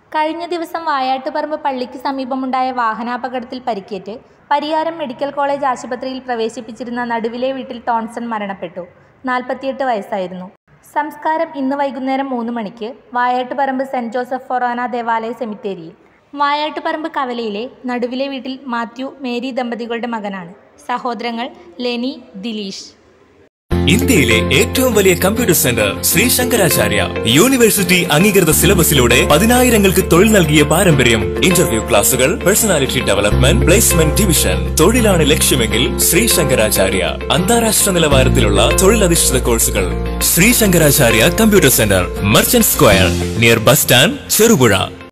കഴിഞ്ഞ ദിവസം വായാട്ടുപറമ്പ് പള്ളിക്ക് സമീപമുണ്ടായ വാഹനാപകടത്തിൽ പരിക്കേറ്റ് പരിയാരം മെഡിക്കൽ കോളേജ് ആശുപത്രിയിൽ പ്രവേശിപ്പിച്ചിരുന്ന നടുവിലെ വീട്ടിൽ ടോൺസൺ മരണപ്പെട്ടു നാൽപ്പത്തിയെട്ട് വയസ്സായിരുന്നു സംസ്കാരം ഇന്ന് വൈകുന്നേരം മൂന്ന് മണിക്ക് വായാട്ടുപറമ്പ് സെൻറ് ജോസഫ് ഫൊറോന ദേവാലയ സെമിത്തേരിയിൽ വായാട്ടുപറമ്പ് കവലയിലെ നടുവിലെ വീട്ടിൽ മാത്യു മേരി ദമ്പതികളുടെ മകനാണ് സഹോദരങ്ങൾ ലെനി ദിലീഷ് ഇന്ത്യയിലെ ഏറ്റവും വലിയ computer centre Sree Sankaracharya university അംഗീകൃത സിലബസിലൂടെ പതിനായിരങ്ങൾക്ക് തൊഴിൽ നൽകിയ പാരമ്പര്യം ഇന്റർവ്യൂ ക്ലാസുകൾ പേഴ്സണാലിറ്റി ഡെവലപ്മെന്റ് പ്ലേസ്മെന്റ് ഡിവിഷൻ തൊഴിലാണ് ലക്ഷ്യമെങ്കിൽ ശ്രീ ശങ്കരാചാര്യ അന്താരാഷ്ട്ര നിലവാരത്തിലുള്ള തൊഴിലധിഷ്ഠിത കോഴ്സുകൾ Sree Sankaracharya computer centre merchant square near bus stand Cherupuzha